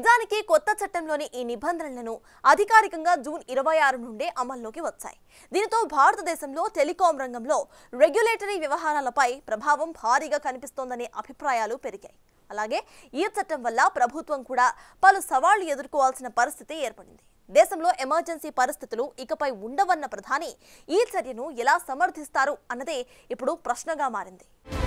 నిజానికి కొత్త చట్టంలోని ఈ నిబంధనలను అధికారికంగా జూన్ ఇరవై ఆరు నుండే అమల్లోకి వచ్చాయి దీనితో భారతదేశంలో టెలికాం రంగంలో రెగ్యులేటరీ వ్యవహారాలపై ప్రభావం భారీగా కనిపిస్తోందనే అభిప్రాయాలు పెరిగాయి అలాగే ఈ చట్టం వల్ల ప్రభుత్వం కూడా పలు సవాళ్లు ఎదుర్కోవాల్సిన పరిస్థితి ఏర్పడింది దేశంలో ఎమర్జెన్సీ పరిస్థితులు ఇకపై ఉండవన్న ప్రధాని ఈ చర్యను ఎలా సమర్థిస్తారు అన్నదే ఇప్పుడు ప్రశ్నగా మారింది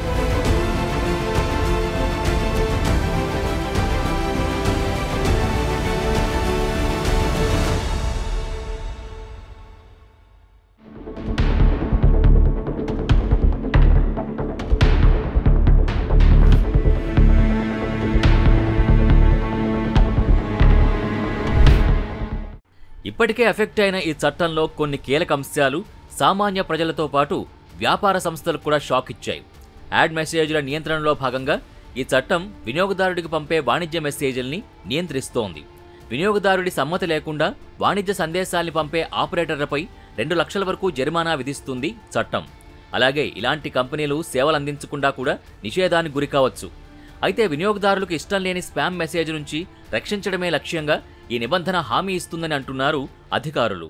ఇప్పటికే ఎఫెక్ట్ అయిన ఈ చట్టంలో కొన్ని కీలక అంశాలు సామాన్య ప్రజలతో పాటు వ్యాపార సంస్థలకు కూడా షాక్ ఇచ్చాయి యాడ్ మెసేజ్ల నియంత్రణలో భాగంగా ఈ చట్టం వినియోగదారుడికి పంపే వాణిజ్య మెసేజ్ల్ని నియంత్రిస్తోంది వినియోగదారుడి సమ్మతి లేకుండా వాణిజ్య సందేశాల్ని పంపే ఆపరేటర్లపై రెండు లక్షల వరకు జరిమానా విధిస్తుంది చట్టం అలాగే ఇలాంటి కంపెనీలు సేవలు అందించకుండా కూడా నిషేధానికి గురికావచ్చు అయితే వినియోగదారులకు ఇష్టం లేని స్పామ్ మెసేజ్ నుంచి రక్షించడమే లక్ష్యంగా ఈ నిబంధన హామీ ఇస్తుందని అంటున్నారు అధికారులు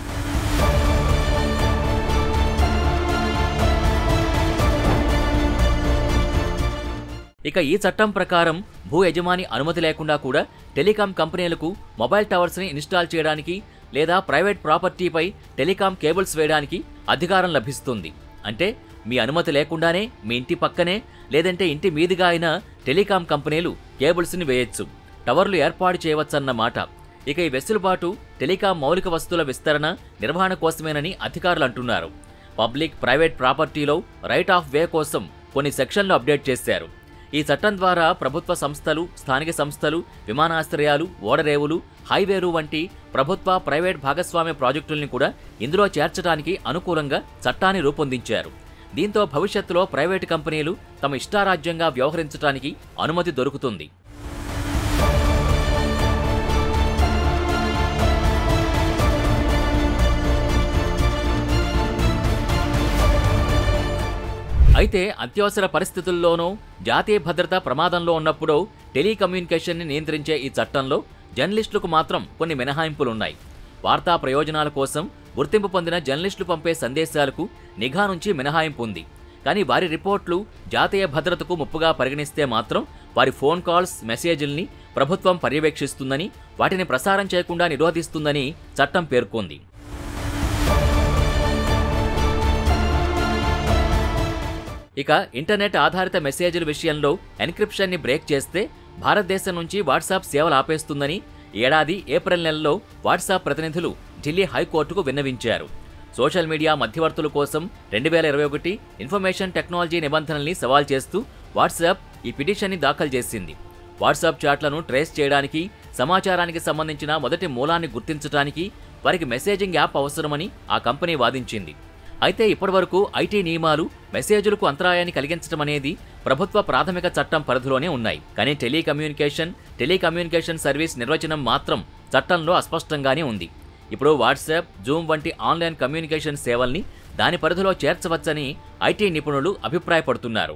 ఇక ఈ చట్టం ప్రకారం భూ యజమాని అనుమతి లేకుండా కూడా టెలికాం కంపెనీలకు మొబైల్ టవర్స్ని ఇన్స్టాల్ చేయడానికి లేదా ప్రైవేట్ ప్రాపర్టీపై టెలికాం కేబుల్స్ వేయడానికి అధికారం లభిస్తుంది అంటే మీ అనుమతి లేకుండానే మీ ఇంటి పక్కనే లేదంటే ఇంటి మీదుగా అయినా టెలికాం కంపెనీలు కేబుల్స్ని వేయొచ్చు టవర్లు ఏర్పాటు చేయవచ్చన్నమాట ఇక ఈ వెసులుబాటు టెలికాం మౌలిక వస్తువుల విస్తరణ నిర్వహణ కోసమేనని అధికారులు అంటున్నారు పబ్లిక్ ప్రైవేట్ ప్రాపర్టీలో రైట్ ఆఫ్ వే కోసం కొన్ని సెక్షన్లు అప్డేట్ చేశారు ఈ చట్టం ద్వారా ప్రభుత్వ సంస్థలు స్థానిక సంస్థలు విమానాశ్రయాలు ఓడరేవులు హైవేలు వంటి ప్రభుత్వ ప్రైవేట్ భాగస్వామ్య ప్రాజెక్టుల్ని కూడా ఇందులో చేర్చడానికి అనుకూలంగా చట్టాన్ని రూపొందించారు దీంతో భవిష్యత్తులో ప్రైవేటు కంపెనీలు తమ ఇష్టారాజ్యంగా వ్యవహరించడానికి అనుమతి దొరుకుతుంది అయితే అత్యవసర పరిస్థితుల్లోనూ జాతీయ భద్రత ప్రమాదంలో ఉన్నప్పుడు టెలికమ్యూనికేషన్ని నియంత్రించే ఈ చట్టంలో జర్నలిస్టులకు మాత్రం కొన్ని మినహాయింపులున్నాయి వార్తా ప్రయోజనాల కోసం గుర్తింపు పొందిన జర్నలిస్టులు పంపే సందేశాలకు నిఘా నుంచి మినహాయింపు ఉంది కానీ వారి రిపోర్ట్లు జాతీయ భద్రతకు ముప్పుగా పరిగణిస్తే మాత్రం వారి ఫోన్ కాల్స్ మెసేజ్ల్ని ప్రభుత్వం పర్యవేక్షిస్తుందని వాటిని ప్రసారం చేయకుండా నిరోధిస్తుందని చట్టం పేర్కొంది ఇక ఇంటర్నెట్ ఆధారిత మెసేజ్ల విషయంలో ఎన్క్రిప్షన్ని బ్రేక్ చేస్తే భారతదేశం నుంచి వాట్సాప్ సేవలు ఆపేస్తుందని ఏడాది ఏప్రిల్ నెలలో వాట్సాప్ ప్రతినిధులు ఢిల్లీ హైకోర్టుకు విన్నవించారు సోషల్ మీడియా మధ్యవర్తుల కోసం రెండు వేల ఇరవై ఒకటి ఇన్ఫర్మేషన్ టెక్నాలజీ నిబంధనల్ని సవాల్ చేస్తూ వాట్సాప్ ఈ పిటిషన్ని దాఖలు చేసింది వాట్సాప్ చాట్లను ట్రేస్ చేయడానికి సమాచారానికి సంబంధించిన మొదటి మూలాన్ని గుర్తించడానికి వారికి మెసేజింగ్ యాప్ అవసరమని ఆ కంపెనీ వాదించింది అయితే ఇప్పటివరకు ఐటీ నియమాలు మెసేజ్లకు అంతరాయాన్ని కలిగించడం అనేది ప్రభుత్వ ప్రాథమిక చట్టం పరిధిలోనే ఉన్నాయి కానీ టెలికమ్యూనికేషన్ టెలికమ్యూనికేషన్ సర్వీస్ నిర్వచనం మాత్రం చట్టంలో అస్పష్టంగానే ఉంది ఇప్పుడు వాట్సాప్ జూమ్ వంటి ఆన్లైన్ కమ్యూనికేషన్ సేవల్ని దాని పరిధిలో చేర్చవచ్చని ఐటీ నిపుణులు అభిప్రాయపడుతున్నారు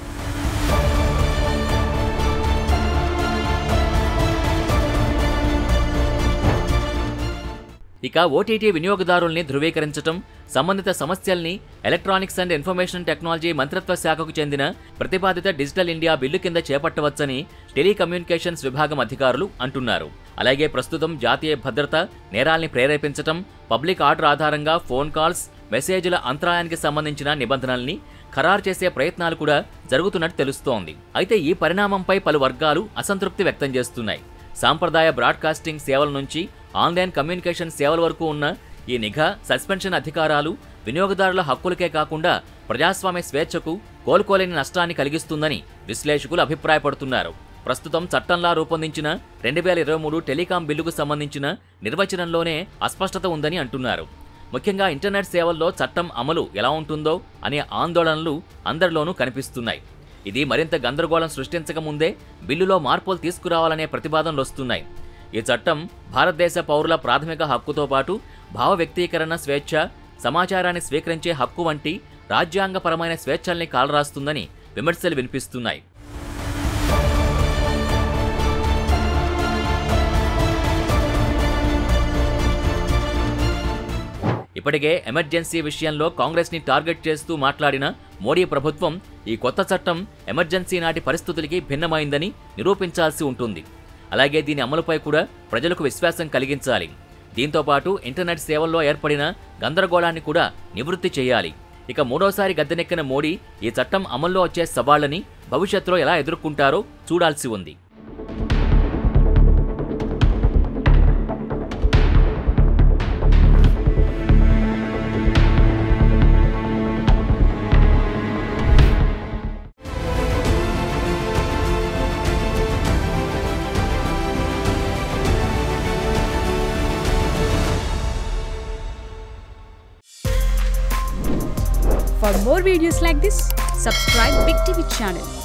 ఇక ఓటీటీ వినియోగదారుల్ని ధృవీకరించటం సంబంధిత సమస్యల్ని ఎలక్ట్రానిక్స్ అండ్ ఇన్ఫర్మేషన్ టెక్నాలజీ మంత్రిత్వ శాఖకు చెందిన ప్రతిపాదిత డిజిటల్ ఇండియా బిల్లు కింద చేపట్టవచ్చని టెలికమ్యూనికేషన్స్ విభాగం అధికారులు అంటున్నారు అలాగే ప్రస్తుతం జాతీయ భద్రత నేరాల్ని ప్రేరేపించటం పబ్లిక్ ఆర్డర్ ఆధారంగా ఫోన్ కాల్స్ మెసేజ్ల అంతరాయానికి సంబంధించిన నిబంధనల్ని ఖరారు చేసే ప్రయత్నాలు కూడా జరుగుతున్నట్టు తెలుస్తోంది అయితే ఈ పరిణామంపై పలు వర్గాలు అసంతృప్తి వ్యక్తం చేస్తున్నాయి సాంప్రదాయ బ్రాడ్కాస్టింగ్ సేవల నుంచి ఆన్లైన్ కమ్యూనికేషన్ సేవల వరకు ఉన్న ఈ నిఘా సస్పెన్షన్ అధికారాలు వినియోగదారుల హక్కులకే కాకుండా ప్రజాస్వామ్య స్వేచ్ఛకు కోలుకోలేని నష్టాన్ని కలిగిస్తుందని విశ్లేషకులు అభిప్రాయపడుతున్నారు ప్రస్తుతం చట్టంలా రూపొందించిన రెండు వేల ఇరవై మూడు టెలికాం బిల్లుకు సంబంధించిన నిర్వచనంలోనే అస్పష్టత ఉందని అంటున్నారు ముఖ్యంగా ఇంటర్నెట్ సేవల్లో చట్టం అమలు ఎలా ఉంటుందో అనే ఆందోళనలు అందరిలోనూ కనిపిస్తున్నాయి ఇది మరింత గందరగోళం సృష్టించక ముందే బిల్లులో మార్పులు తీసుకురావాలనే ప్రతిపాదనలు వస్తున్నాయి ఈ చట్టం భారతదేశ పౌరుల ప్రాథమిక హక్కుతో పాటు భావ వ్యక్తీకరణ స్వేచ్ఛ సమాచారాన్ని స్వీకరించే హక్కు వంటి రాజ్యాంగపరమైన స్వేచ్ఛల్ని కాలరాస్తుందని విమర్శలు వినిపిస్తున్నాయి ఇప్పటికే ఎమర్జెన్సీ విషయంలో కాంగ్రెస్ని టార్గెట్ చేస్తూ మాట్లాడిన మోడీ ప్రభుత్వం ఈ కొత్త చట్టం ఎమర్జెన్సీ నాటి పరిస్థితులకి భిన్నమైందని నిరూపించాల్సి ఉంటుంది అలాగే దీని అమలుపై కూడా ప్రజలకు విశ్వాసం కలిగించాలి దీంతో పాటు ఇంటర్నెట్ సేవల్లో ఏర్పడిన గందరగోళాన్ని కూడా నివృత్తి చేయాలి ఇక మూడోసారి గద్దెనెక్కిన మోడీ ఈ చట్టం అమల్లో వచ్చే సవాళ్లని భవిష్యత్తులో ఎలా ఎదుర్కొంటారో చూడాల్సి ఉంది For more videos like this, subscribe Big TV channel